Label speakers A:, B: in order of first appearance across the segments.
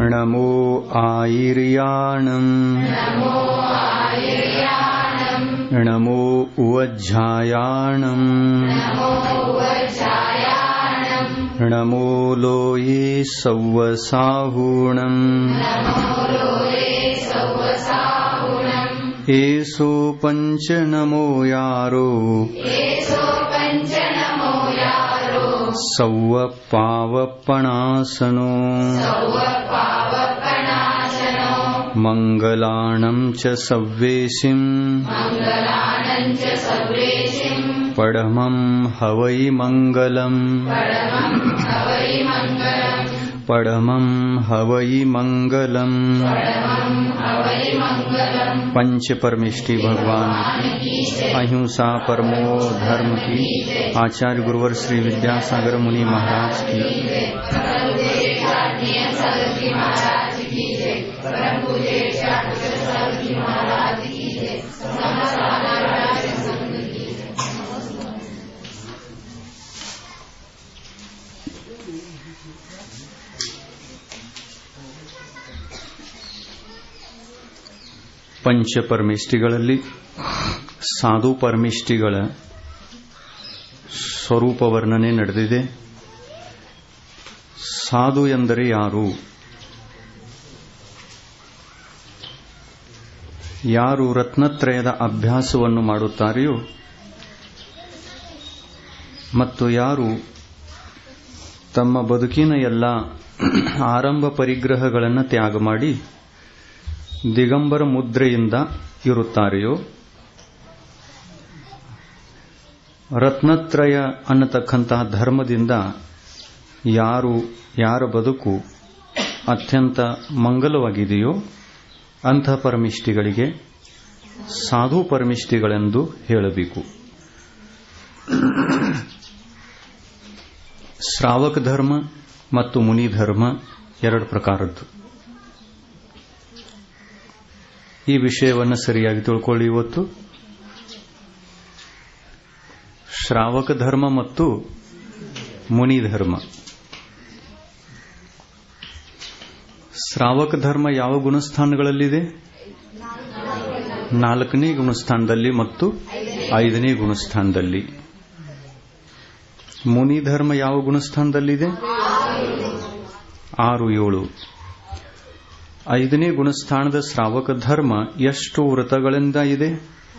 A: नमो आयिर्याणम् नमो उवज्झायाणम् नमो लोये सौवसाहूणम् एषो पञ्च नमो यारो सौव पावपणासनो मङ्गलाणम् च सव्वेशिम् पडमम् हवै मङ्गलम् पडमम् हवै मङ्गलम् पंच परमिष्टि भगवान अहिंसा परमो धर्म की आचार्य गुरुवर श्री विद्यासागर मुनि महाराज की ಪಂಚ ಪರಮಿಷ್ಟಿಗಳಲ್ಲಿ ಸಾಧು ಪರಮಿಷ್ಟಿಗಳ ಸ್ವರೂಪ ವರ್ಣನೆ ನಡೆದಿದೆ ಸಾಧು ಎಂದರೆ ಯಾರು ಯಾರು ರತ್ನತ್ರಯದ ಅಭ್ಯಾಸವನ್ನು ಮಾಡುತ್ತಾರೆಯೋ ಮತ್ತು ಯಾರು ತಮ್ಮ ಬದುಕಿನ ಎಲ್ಲ ಆರಂಭ ಪರಿಗ್ರಹಗಳನ್ನು ತ್ಯಾಗ ಮಾಡಿ ದಿಗಂಬರ ಮುದ್ರೆಯಿಂದ ಇರುತ್ತಾರೆಯೋ ರತ್ನತ್ರಯ ಅನ್ನತಕ್ಕಂತಹ ಧರ್ಮದಿಂದ ಯಾರು ಯಾರ ಬದುಕು ಅತ್ಯಂತ ಮಂಗಲವಾಗಿದೆಯೋ ಅಂಥ ಪರಮಿಷ್ಟಿಗಳಿಗೆ ಸಾಧು ಪರಮಿಷ್ಟಿಗಳೆಂದು ಹೇಳಬೇಕು ಶ್ರಾವಕ ಧರ್ಮ ಮತ್ತು ಮುನಿ ಧರ್ಮ ಎರಡು ಪ್ರಕಾರದ್ದು ಈ ವಿಷಯವನ್ನು ಸರಿಯಾಗಿ ತಿಳ್ಕೊಳ್ಳಿ ಇವತ್ತು ಶ್ರಾವಕ ಧರ್ಮ ಮತ್ತು ಮುನಿ ಧರ್ಮ ಶ್ರಾವಕ ಧರ್ಮ ಯಾವ ಗುಣಸ್ಥಾನಗಳಲ್ಲಿದೆ ನಾಲ್ಕನೇ ಗುಣಸ್ಥಾನದಲ್ಲಿ ಮತ್ತು ಐದನೇ ಗುಣಸ್ಥಾನದಲ್ಲಿ ಮುನಿ ಧರ್ಮ ಯಾವ ಗುಣಸ್ಥಾನದಲ್ಲಿದೆ ಆರು ಏಳು ಐದನೇ ಗುಣಸ್ಥಾನದ ಶ್ರಾವಕ ಧರ್ಮ ಎಷ್ಟು ವ್ರತಗಳಿಂದ ಇದೆ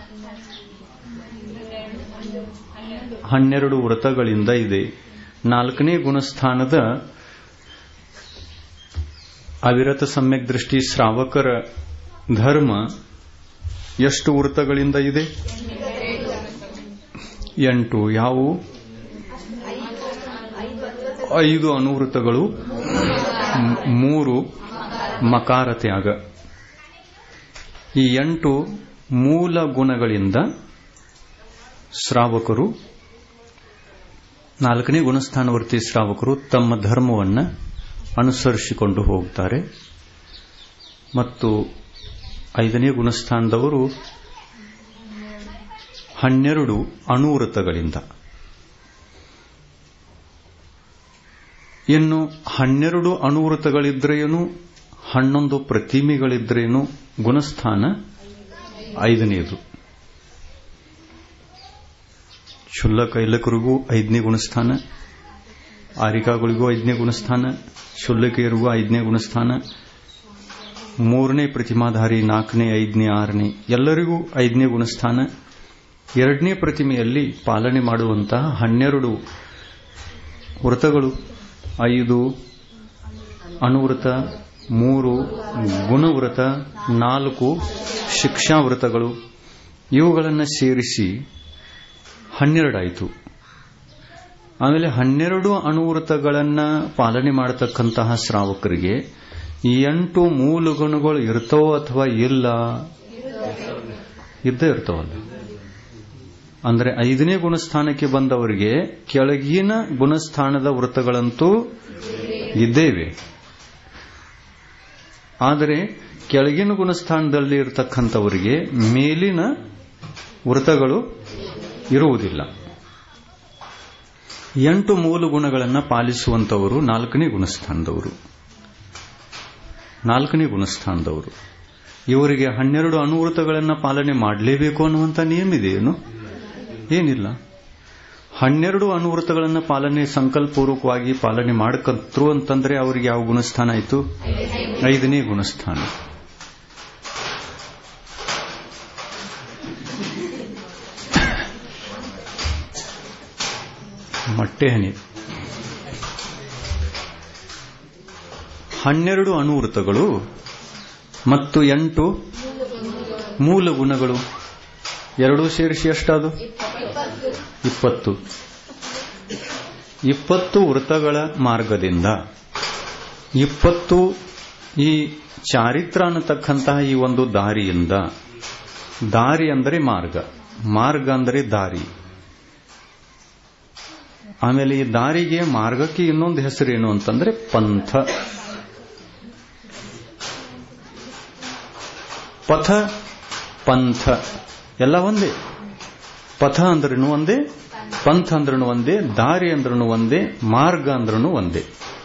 A: ಹನ್ನೆರಡು ವ್ರತಗಳಿಂದ ಇದೆ ನಾಲ್ಕನೇ ಗುಣಸ್ಥಾನದ ಅವಿರತ ಸಮ್ಯಕ್ ದೃಷ್ಟಿ ಶ್ರಾವಕರ ಧರ್ಮ ಎಷ್ಟು ವೃತ್ತಗಳಿಂದ ಇದೆ ಎಂಟು ಯಾವುವು ಐದು ಅನುವೃತ್ತಗಳು ಮೂರು ಮಕಾರ ತ್ಯಾಗ ಈ ಎಂಟು ಮೂಲ ಗುಣಗಳಿಂದ ಶ್ರಾವಕರು ನಾಲ್ಕನೇ ಗುಣಸ್ಥಾನವರ್ತಿ ಶ್ರಾವಕರು ತಮ್ಮ ಧರ್ಮವನ್ನು ಅನುಸರಿಸಿಕೊಂಡು ಹೋಗ್ತಾರೆ ಮತ್ತು ಐದನೇ ಗುಣಸ್ಥಾನದವರು ಹನ್ನೆರಡು ಅಣುವೃತ್ತಗಳಿಂದ ಇನ್ನು ಹನ್ನೆರಡು ಅಣುವೃತ್ತಗಳಿದ್ರೇನು ಹನ್ನೊಂದು ಪ್ರತಿಮೆಗಳಿದ್ರೇನು ಗುಣಸ್ಥಾನ ಐದನೇದು ಶುಲ್ಲ ಕೈಲಕರಿಗೂ ಐದನೇ ಗುಣಸ್ಥಾನ ಆರಿಕಾಗಳಿಗೂ ಐದನೇ ಗುಣಸ್ಥಾನ ಶುಲ್ಲಕೆಯರಿಗೂ ಐದನೇ ಗುಣಸ್ಥಾನ ಮೂರನೇ ಪ್ರತಿಮಾಧಾರಿ ನಾಲ್ಕನೇ ಐದನೇ ಆರನೇ ಎಲ್ಲರಿಗೂ ಐದನೇ ಗುಣಸ್ಥಾನ ಎರಡನೇ ಪ್ರತಿಮೆಯಲ್ಲಿ ಪಾಲನೆ ಮಾಡುವಂತಹ ಹನ್ನೆರಡು ವ್ರತಗಳು ಐದು ಅನುವೃತ ಮೂರು ಗುಣವ್ರತ ನಾಲ್ಕು ಶಿಕ್ಷಾವ್ರತಗಳು ಇವುಗಳನ್ನು ಸೇರಿಸಿ ಹನ್ನೆರಡಾಯಿತು ಆಮೇಲೆ ಹನ್ನೆರಡು ಅಣುವೃತಗಳನ್ನು ಪಾಲನೆ ಮಾಡತಕ್ಕಂತಹ ಶ್ರಾವಕರಿಗೆ ಈ ಎಂಟು ಮೂಲ ಗುಣಗಳು ಇರ್ತವೋ ಅಥವಾ ಇಲ್ಲ ಇದ್ದೇ ಇರ್ತಾವಲ್ಲ ಅಂದ್ರೆ ಐದನೇ ಗುಣಸ್ಥಾನಕ್ಕೆ ಬಂದವರಿಗೆ ಕೆಳಗಿನ ಗುಣಸ್ಥಾನದ ವೃತ್ತಗಳಂತೂ ಇದ್ದೇವೆ ಆದರೆ ಕೆಳಗಿನ ಗುಣಸ್ಥಾನದಲ್ಲಿ ಇರತಕ್ಕಂಥವರಿಗೆ ಮೇಲಿನ ವೃತ್ತಗಳು ಇರುವುದಿಲ್ಲ ಎಂಟು ಮೂಲ ಗುಣಗಳನ್ನು ಪಾಲಿಸುವಂತವರು ನಾಲ್ಕನೇ ಗುಣಸ್ಥಾನದವರು ನಾಲ್ಕನೇ ಗುಣಸ್ಥಾನದವರು ಇವರಿಗೆ ಹನ್ನೆರಡು ಅನುವೃತಗಳನ್ನು ಪಾಲನೆ ಮಾಡಲೇಬೇಕು ಅನ್ನುವಂಥ ನಿಯಮ ಇದೆಯೇನು ಏನಿಲ್ಲ ಹನ್ನೆರಡು ಅನುವೃತಗಳನ್ನು ಪಾಲನೆ ಸಂಕಲ್ಪಪೂರ್ವಕವಾಗಿ ಪಾಲನೆ ಮಾಡಕತ್ರು ಅಂತಂದ್ರೆ ಅವರಿಗೆ ಯಾವ ಗುಣಸ್ಥಾನ ಆಯಿತು ಐದನೇ ಗುಣಸ್ಥಾನ ಮೊಟ್ಟೆ ಹನಿ ಹನ್ನೆರಡು ಅನುವೃತಗಳು ಮತ್ತು ಎಂಟು ಮೂಲ ಗುಣಗಳು ಎರಡೂ ಸೇರಿಸಿ ಎಷ್ಟದು ಇಪ್ಪತ್ತು ಇಪ್ಪತ್ತು ವೃತ್ತಗಳ ಮಾರ್ಗದಿಂದ ಇಪ್ಪತ್ತು ಈ ಚಾರಿತ್ರ ಅನ್ನತಕ್ಕಂತಹ ಈ ಒಂದು ದಾರಿಯಿಂದ ದಾರಿ ಅಂದರೆ ಮಾರ್ಗ ಮಾರ್ಗ ಅಂದರೆ ದಾರಿ ಆಮೇಲೆ ಈ ದಾರಿಗೆ ಮಾರ್ಗಕ್ಕೆ ಇನ್ನೊಂದು ಹೆಸರೇನು ಅಂತಂದ್ರೆ ಪಂಥ ಪಥ ಪಂಥ ಎಲ್ಲ ಒಂದೇ ಪಥ ಅಂದ್ರೂ ಒಂದೇ ಪಂಥ ಅಂದ್ರೂ ಒಂದೇ ದಾರಿ ಅಂದ್ರೂ ಒಂದೇ ಮಾರ್ಗ ಅಂದ್ರೂ ಒಂದೇ